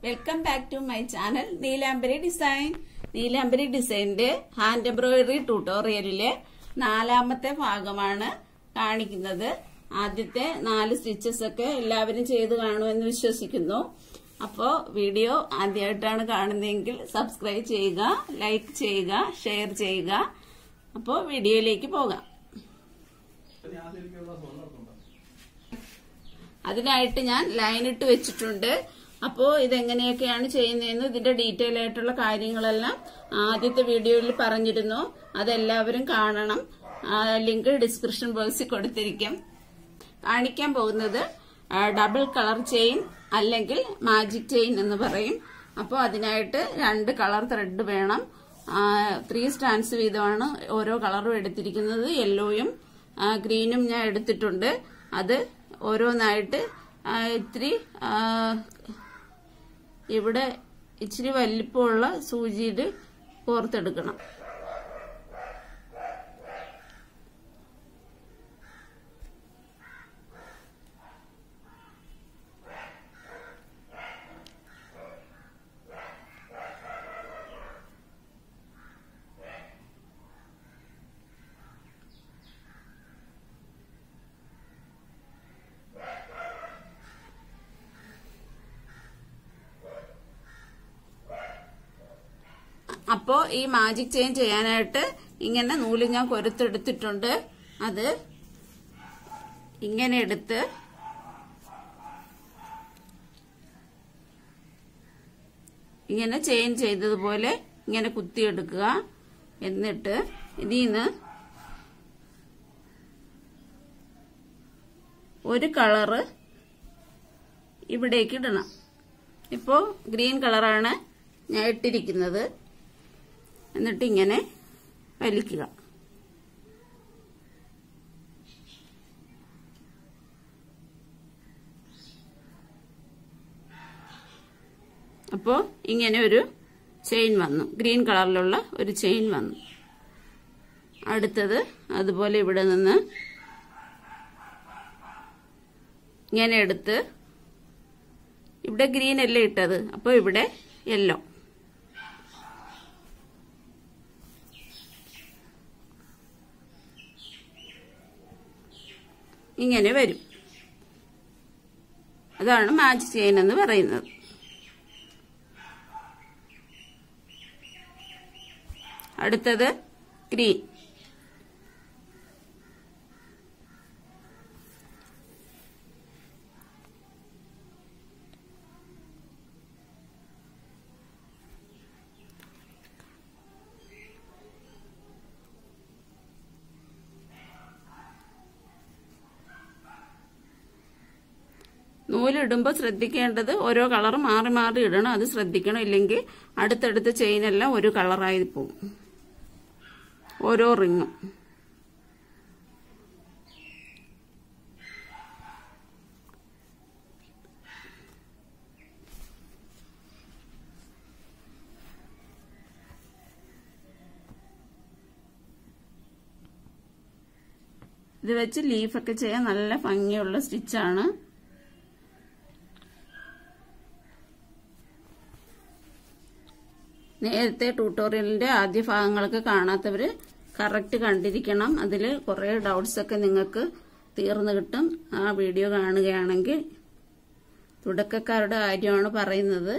welcome back to my channel Neelambari design Neelambari ഡിസൈനിന്റെ hand embroidery ട്യൂട്ടോറിയലിലെ നാലാമത്തെ ഭാഗമാണ് കാണിക്കുന്നത് ആദ്യത്തെ നാല് സ്റ്റിച്ചസ് ഒക്കെ എല്ലാവരും ചെയ്ത് കാണുമെന്ന് വിശ്വസിക്കുന്നു അപ്പോൾ വീഡിയോ ആദ്യമായിട്ടാണ് കാണുന്നതെങ്കിൽ സബ്സ്ക്രൈബ് ചെയ്യുക ലൈക്ക് ചെയ്യുക ഷെയർ ചെയ്യുക അപ്പോൾ വീഡിയോയിലേക്ക് പോകാം അതിനായിട്ട് ഞാൻ ലൈൻ ഇട്ട് വെച്ചിട്ടുണ്ട് അപ്പോൾ ഇതെങ്ങനെയൊക്കെയാണ് ചെയ്യുന്നതെന്ന് ഇതിന്റെ ഡീറ്റെയിൽ ആയിട്ടുള്ള കാര്യങ്ങളെല്ലാം ആദ്യത്തെ വീഡിയോയിൽ പറഞ്ഞിരുന്നു അതെല്ലാവരും കാണണം ആ ലിങ്ക് ഡിസ്ക്രിപ്ഷൻ ബോക്സിൽ കൊടുത്തിരിക്കും കാണിക്കാൻ പോകുന്നത് ഡബിൾ കളർ ചെയിൻ അല്ലെങ്കിൽ മാജിക് ചെയിൻ എന്ന് പറയും അപ്പോൾ അതിനായിട്ട് രണ്ട് കളർ ത്രെഡ് വേണം ത്രീ സ്റ്റാൻഡ്സ് വീതമാണ് ഓരോ കളറും എടുത്തിരിക്കുന്നത് യെല്ലോയും ഗ്രീനും ഞാൻ എടുത്തിട്ടുണ്ട് അത് ഓരോന്നായിട്ട് ഇത്തിരി ഇവിടെ ഇച്ചിരി വലിപ്പമുള്ള സൂചിയിൽ കോർത്തെടുക്കണം അപ്പോ ഈ മാജിക് ചെയിൻ ചെയ്യാനായിട്ട് ഇങ്ങനെ നൂല് ഞാൻ കൊരുത്തെടുത്തിട്ടുണ്ട് അത് ഇങ്ങനെ എടുത്ത് ഇങ്ങനെ ചെയിൻ ചെയ്തതുപോലെ ഇങ്ങനെ കുത്തിയെടുക്കുക എന്നിട്ട് ഇതിൽ നിന്ന് ഒരു കളറ് ഇവിടേക്ക് ഇടണം ഇപ്പോ ഗ്രീൻ കളറാണ് ഞാൻ ഇട്ടിരിക്കുന്നത് എന്നിട്ട് ഇങ്ങനെ വലിക്കുക അപ്പോൾ ഇങ്ങനെ ഒരു ചെയിൻ വന്നു ഗ്രീൻ കളറിലുള്ള ഒരു ചെയിൻ വന്നു അടുത്തത് അതുപോലെ ഇവിടെ നിന്ന് ഇങ്ങനെ എടുത്ത് ഇവിടെ ഗ്രീൻ അല്ലേ ഇട്ടത് അപ്പോൾ ഇവിടെ യെല്ലോ ഇങ്ങനെ വരും അതാണ് മാച്ച് ചെയിൻ എന്ന് പറയുന്നത് അടുത്തത് ഗ്രീൻ നൂലിടുമ്പോൾ ശ്രദ്ധിക്കേണ്ടത് ഓരോ കളർ മാറി മാറി ഇടണം അത് ശ്രദ്ധിക്കണം ഇല്ലെങ്കിൽ അടുത്തടുത്ത ചെയിനെല്ലാം ഒരു കളറായി പോകും ഓരോ റിങ്ങും ഇത് വെച്ച് ലീഫൊക്കെ ചെയ്യാൻ നല്ല ഭംഗിയുള്ള സ്റ്റിച്ചാണ് നേരത്തെ ട്യൂട്ടോറിയലിന്റെ ആദ്യ ഭാഗങ്ങളൊക്കെ കാണാത്തവർ കറക്റ്റ് കണ്ടിരിക്കണം അതിൽ കുറേ ഡൗട്ട്സ് ഒക്കെ നിങ്ങൾക്ക് തീർന്നു കിട്ടും ആ വീഡിയോ കാണുകയാണെങ്കിൽ തുടക്കക്കാരുടെ കാര്യമാണ് പറയുന്നത്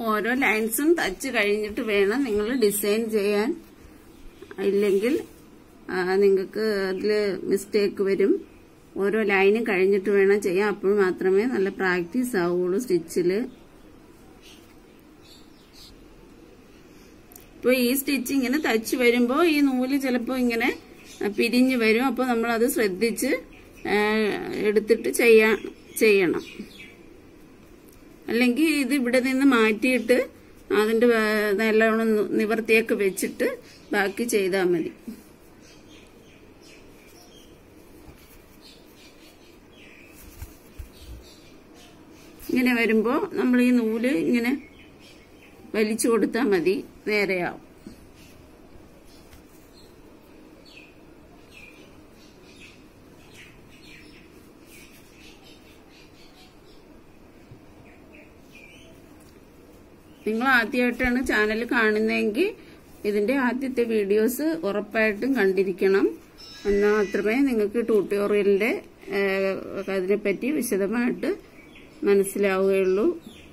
ഓരോ ലൈൻസും തച്ച് കഴിഞ്ഞിട്ട് വേണം നിങ്ങൾ ഡിസൈൻ ചെയ്യാൻ ഇല്ലെങ്കിൽ നിങ്ങൾക്ക് അതിൽ മിസ്റ്റേക്ക് വരും ഓരോ ലൈനും കഴിഞ്ഞിട്ട് വേണം ചെയ്യാൻ അപ്പോൾ മാത്രമേ നല്ല പ്രാക്ടീസ് ആവുള്ളൂ സ്റ്റിച്ചിൽ ഇപ്പോൾ ഈ സ്റ്റിച്ച് ഇങ്ങനെ തച്ച് വരുമ്പോൾ ഈ നൂല് ചിലപ്പോൾ ഇങ്ങനെ പിരിഞ്ഞു വരും അപ്പോൾ നമ്മളത് ശ്രദ്ധിച്ച് ആ, എടുത്തിട്ട് ചെയ്യാ ചെയ്യണം അല്ലെങ്കിൽ ഇത് ഇവിടെ നിന്ന് മാറ്റിയിട്ട് അതിൻ്റെ വേ- നല്ലോണം നി- നിവർത്തിയൊക്കെ വെച്ചിട്ട് ബാക്കി ചെയ്താൽ മതി ഇങ്ങനെ വരുമ്പോൾ നമ്മൾ ഈ നൂല് ഇങ്ങനെ വലിച്ചു കൊടുത്താൽ മതി നേരെയാവും നിങ്ങൾ ആദ്യമായിട്ടാണ് ചാനൽ കാണുന്നതെങ്കിൽ ഇതിന്റെ ആദ്യത്തെ വീഡിയോസ് ഉറപ്പായിട്ടും കണ്ടിരിക്കണം എന്നാൽ മാത്രമേ നിങ്ങൾക്ക് ട്യൂട്ടോറിയലിന്റെ ഏഹ്, അതിനെപ്പറ്റി വിശദമായിട്ട് മനസ്സിലാവുകയുള്ളൂ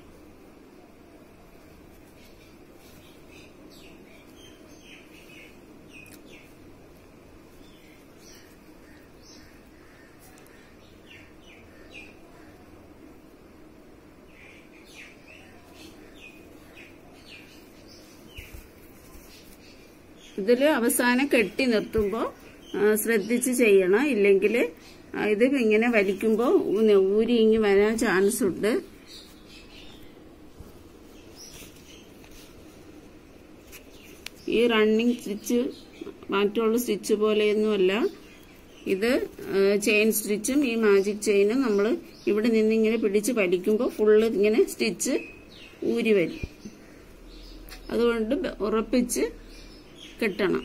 ഇതിൽ അവസാനം കെട്ടി നിർത്തുമ്പോൾ ശ്രദ്ധിച്ച് ചെയ്യണം ഇല്ലെങ്കിൽ ഇത് ഇങ്ങനെ വലിക്കുമ്പോൾ ഊരി ഇങ്ങി വരാൻ ചാൻസ് ഉണ്ട് ഈ റണ്ണിങ് സ്റ്റിച്ച് മറ്റുള്ള സ്റ്റിച്ച് പോലെയൊന്നുമല്ല ഇത് ചെയിൻ സ്റ്റിച്ചും ഈ മാജിക് ചെയിനും നമ്മൾ ഇവിടെ നിന്ന് ഇങ്ങനെ പിടിച്ച് വലിക്കുമ്പോൾ ഫുള്ള് ഇങ്ങനെ സ്റ്റിച്ച് ഊരി വരും അതുകൊണ്ട് ബ- ഉറപ്പിച്ച് കെട്ടണം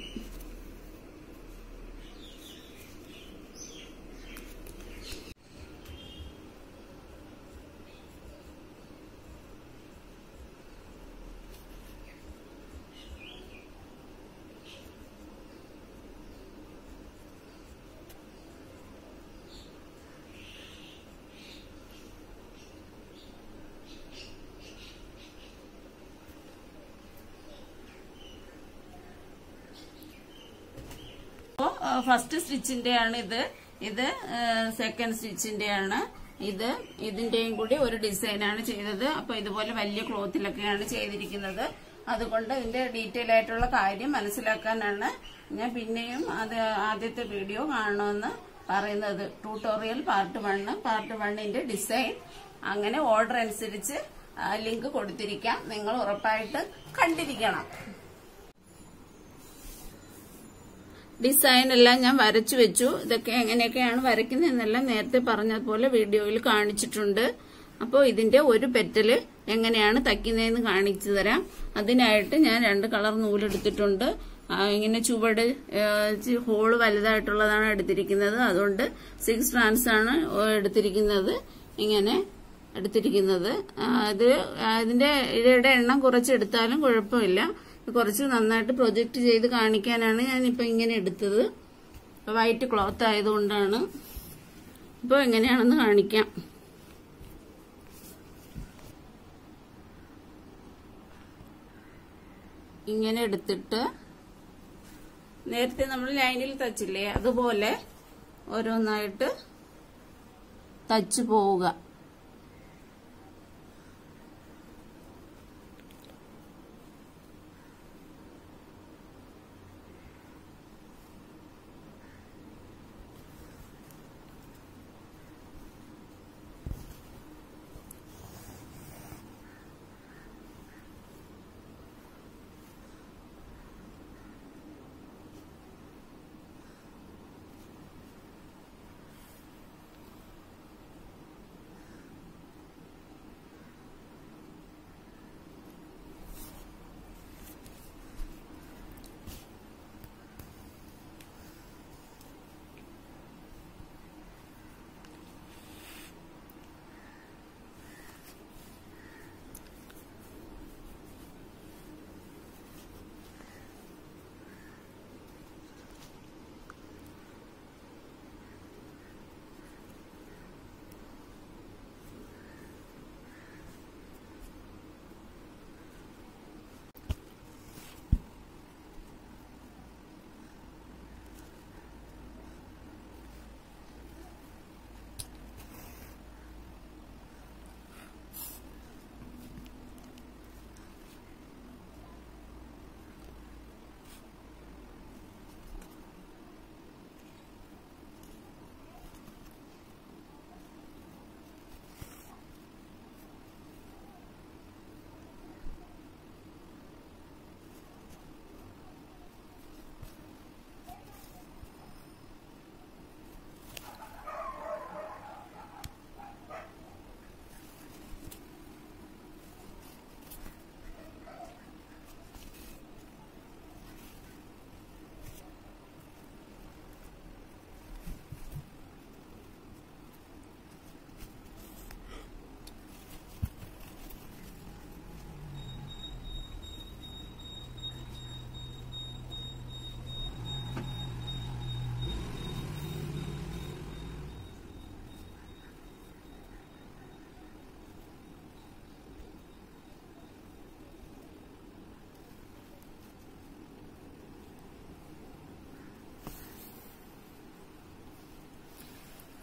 അപ്പോ ഫസ്റ്റ് സ്റ്റിച്ചിന്റെ ആണ് ഇത് ഇത് സെക്കൻഡ് സ്റ്റിച്ചിന്റെ ആണ് ഇത് ഇതിന്റെയും കൂടി ഒരു ഡിസൈനാണ് ചെയ്തത് അപ്പൊ ഇതുപോലെ വലിയ ക്ലോത്തിലൊക്കെയാണ് ചെയ്തിരിക്കുന്നത് അതുകൊണ്ട് ഇതിന്റെ ഡീറ്റെയിൽ ആയിട്ടുള്ള കാര്യം മനസ്സിലാക്കാനാണ് ഞാൻ പിന്നെയും അത് ആദ്യത്തെ വീഡിയോ കാണണമെന്ന് പറയുന്നത് ട്യൂട്ടോറിയൽ പാർട്ട് വണ്ണ് പാർട്ട് വണ്ണിന്റെ ഡിസൈൻ അങ്ങനെ ഓർഡർ അനുസരിച്ച് ലിങ്ക് കൊടുത്തിരിക്കാം നിങ്ങൾ ഉറപ്പായിട്ട് കണ്ടിരിക്കണം ഡിസൈൻ എല്ലാം ഞാൻ വരച്ചു വെച്ചു ഇതൊക്കെ എങ്ങനെയൊക്കെയാണ് വരയ്ക്കുന്നതെന്നെല്ലാം നേരത്തെ പറഞ്ഞതുപോലെ വീഡിയോയിൽ കാണിച്ചിട്ടുണ്ട് അപ്പോൾ ഇതിന്റെ ഒരു പെറ്റല് എങ്ങനെയാണ് തയ്ക്കുന്നതെന്ന് കാണിച്ചു തരാം അതിനായിട്ട് ഞാൻ രണ്ട് കളർ നൂലെടുത്തിട്ടുണ്ട് ആ, ഇങ്ങനെ ചുവട് ഹോള് വലുതായിട്ടുള്ളതാണ് എടുത്തിരിക്കുന്നത് അതുകൊണ്ട് സിക്സ് സ്ട്രാൻസ് ആണ് എടുത്തിരിക്കുന്നത് ഇങ്ങനെ എടുത്തിരിക്കുന്നത് ആ, ഇത് ഇതിന്റെ ഇഴയുടെ എണ്ണം കുറച്ച് എടുത്താലും കുഴപ്പമില്ല കുറച്ച് നന്നായിട്ട് പ്രൊജക്റ്റ് ചെയ്ത് കാണിക്കാനാണ് ഞാനിപ്പോൾ ഇങ്ങനെ എടുത്തത് വൈറ്റ് ക്ലോത്ത് ആയതുകൊണ്ടാണ് ഇപ്പോൾ എങ്ങനെയാണെന്ന് കാണിക്കാം ഇങ്ങനെ എടുത്തിട്ട് നേരത്തെ നമ്മൾ ലൈനിൽ തച്ചില്ലേ അതുപോലെ ഓരോന്നായിട്ട് തച്ചു പോവുക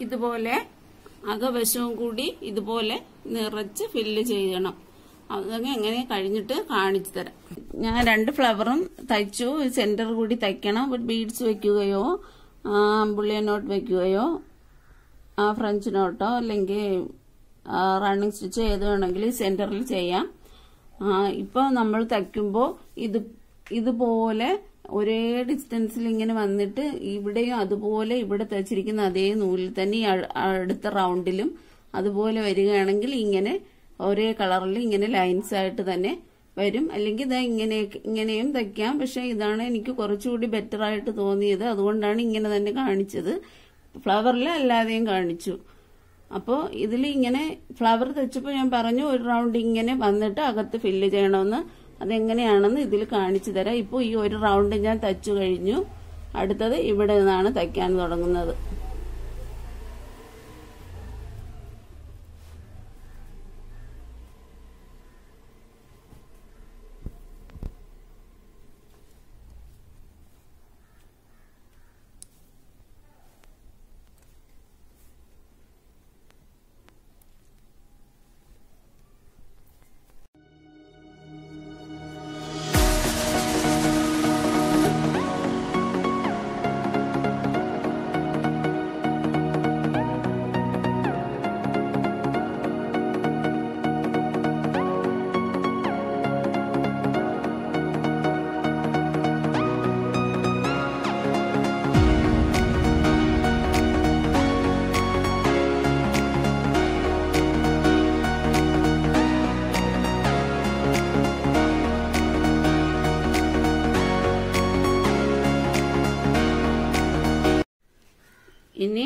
ഇതുപോലെ അകവശവും കൂടി ഇതുപോലെ നിറച്ച് ഫില്ല് ചെയ്യണം അതൊക്കെ എങ്ങനെ കഴിഞ്ഞിട്ട് കാണിച്ചു തരാം ഞാൻ രണ്ട് ഫ്ലവറും തയ്ച്ചു സെന്റർ കൂടി തയ്ക്കണം ബീഡ്സ് വെക്കുകയോ ബുള്ളിയൻ നോട്ട് വെക്കുകയോ ആ ഫ്രഞ്ച് നോട്ടോ അല്ലെങ്കിൽ റണ്ണിങ് സ്റ്റിച്ച് ഏത് വേണമെങ്കിലും സെന്ററിൽ ചെയ്യാം ഇപ്പോൾ നമ്മൾ തയ്ക്കുമ്പോൾ ഇത് ഇതുപോലെ ഒരേ ഡിസ്റ്റൻസിൽ ഇങ്ങനെ വന്നിട്ട് ഇവിടെയും അതുപോലെ ഇവിടെ തയ്ച്ചിരിക്കുന്ന അതേ നൂലിൽ തന്നെ ഈ അ- അടുത്ത റൗണ്ടിലും അതുപോലെ വരികയാണെങ്കിൽ ഇങ്ങനെ ഒരേ കളറിൽ ഇങ്ങനെ ലൈൻസ് ആയിട്ട് തന്നെ വരും അല്ലെങ്കിൽ ഇതാ ഇങ്ങനെ ഇങ്ങനെയും തയ്ക്കാം പക്ഷെ ഇതാണ് എനിക്ക് കുറച്ചുകൂടി ബെറ്റർ ആയിട്ട് തോന്നിയത് അതുകൊണ്ടാണ് ഇങ്ങനെ തന്നെ കാണിച്ചത് ഫ്ലവറിൽ അല്ലാതെയും കാണിച്ചു അപ്പോൾ ഇതിൽ ഇങ്ങനെ ഫ്ലവർ തെച്ചപ്പോൾ ഞാൻ പറഞ്ഞു ഒരു റൗണ്ട് ഇങ്ങനെ വന്നിട്ട് അകത്ത് ഫില്ല് ചെയ്യണമെന്ന് അതെങ്ങനെയാണെന്ന് ഇതിൽ കാണിച്ചു തരാം ഇപ്പോൾ ഈ ഒരു റൗണ്ട് ഞാൻ തച്ചു കഴിഞ്ഞു അടുത്തത് ഇവിടെ നിന്നാണ് തയ്ക്കാൻ തുടങ്ങുന്നത് ഇനി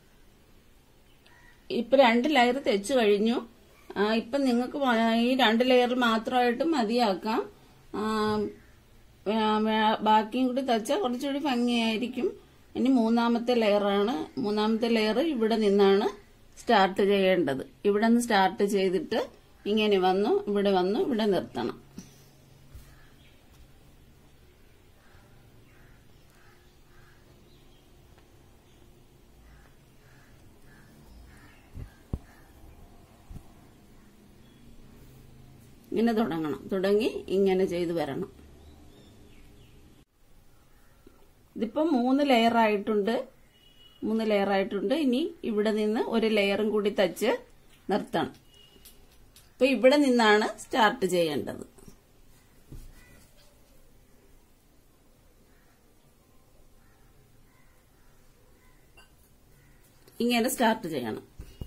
ഇപ്പൊ രണ്ട് ലെയർ തെച്ചു കഴിഞ്ഞു ആ, ഇപ്പൊ നിങ്ങൾക്ക് ഈ രണ്ട് ലെയർ മാത്രമായിട്ട് മതിയാക്കാം ആ, വേ- വേ- ബാക്കിയും കൂടി തച്ചാൽ കുറച്ചുകൂടി ഭംഗിയായിരിക്കും ഇനി മൂന്നാമത്തെ ലെയറാണ് മൂന്നാമത്തെ ലെയർ ഇവിടെ നിന്നാണ് സ്റ്റാർട്ട് ചെയ്യേണ്ടത് ഇവിടെ നിന്ന് സ്റ്റാർട്ട് ചെയ്തിട്ട് ഇങ്ങനെ വന്നു ഇവിടെ വന്നു ഇവിടെ നിർത്തണം ഇങ്ങനെ തുടങ്ങണം തുടങ്ങി ഇങ്ങനെ ചെയ്തു വരണം ഇതിപ്പോ മൂന്ന് ലെയർ ആയിട്ടുണ്ട് മൂന്ന് ലെയർ ആയിട്ടുണ്ട് ഇനി ഇവിടെ നിന്ന് ഒരു ലെയറും കൂടി തച്ച് നിർത്തണം ഇപ്പൊ ഇവിടെ നിന്നാണ് സ്റ്റാർട്ട് ചെയ്യേണ്ടത് ഇങ്ങനെ സ്റ്റാർട്ട് ചെയ്യണം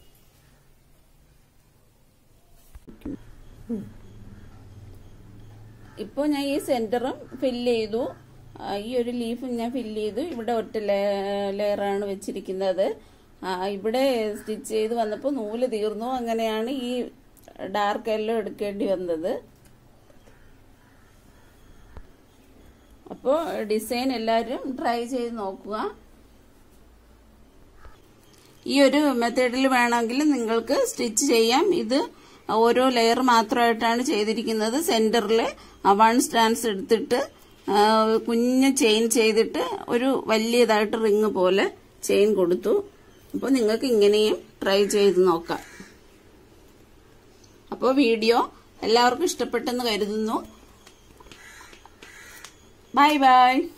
ഇപ്പോൾ ഞാൻ ഈ സെന്ററും ഫില്ല് ചെയ്തു ആ, ഈ ഒരു ലീഫും ഞാൻ ഫില്ല് ചെയ്തു ഇവിടെ ഒറ്റ ലെയറാണ് വെച്ചിരിക്കുന്നത് ആ, ഇവിടെ സ്റ്റിച്ച് ചെയ്ത് വന്നപ്പോൾ നൂല് തീർന്നു അങ്ങനെയാണ് ഈ ഡാർക്ക് യെല്ലോ എടുക്കേണ്ടി വന്നത് അപ്പോൾ ഡിസൈൻ എല്ലാവരും ട്രൈ ചെയ്ത് നോക്കുക ഈ ഒരു മെത്തേഡിൽ വേണമെങ്കിൽ നിങ്ങൾക്ക് സ്റ്റിച്ച് ചെയ്യാം ഇത് ഓരോ ലെയർ മാത്രമായിട്ടാണ് ചെയ്തിരിക്കുന്നത് സെന്ററിൽ വൺ സ്റ്റാൻസ് എടുത്തിട്ട് ആ, കുഞ്ഞ് ചെയിൻ ചെയ്തിട്ട് ഒരു വലിയതായിട്ട് റിങ് പോലെ ചെയിൻ കൊടുത്തു അപ്പോൾ നിങ്ങൾക്ക് ഇങ്ങനെയും ട്രൈ ചെയ്ത് നോക്കാം അപ്പോൾ വീഡിയോ എല്ലാവർക്കും ഇഷ്ടപ്പെട്ടെന്ന് കരുതുന്നു ബൈ ബൈ